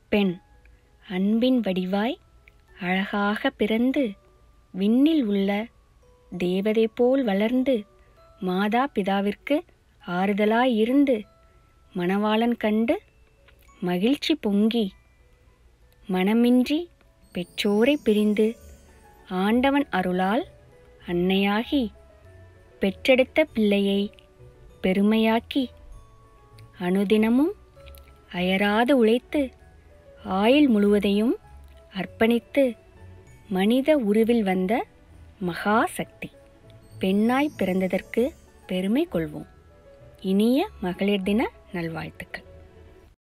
பெண் அன்பின் வடிவாய் அழகாக பிறந்து விண்ணில் உள்ள தேவதை போல் வளர்ந்து மாதா பிதாவிற்கு ஆறுதலாயிருந்து மணவாளன் கண்டு மகிழ்ச்சி பொங்கி மனமின்றி பெற்றோரை பிரிந்து ஆண்டவன் அருளால் அன்னையாகி பெற்றெடுத்த பிள்ளையை பெருமையாக்கி அனுதினமும் அயராது உழைத்து ஆயுள் முழுவதையும் அர்ப்பணித்து மனித உருவில் வந்த மகாசக்தி பெண்ணாய் பிறந்ததற்கு பெருமை கொள்வோம் இனிய மகளிர் தின நல்வாழ்த்துக்கள்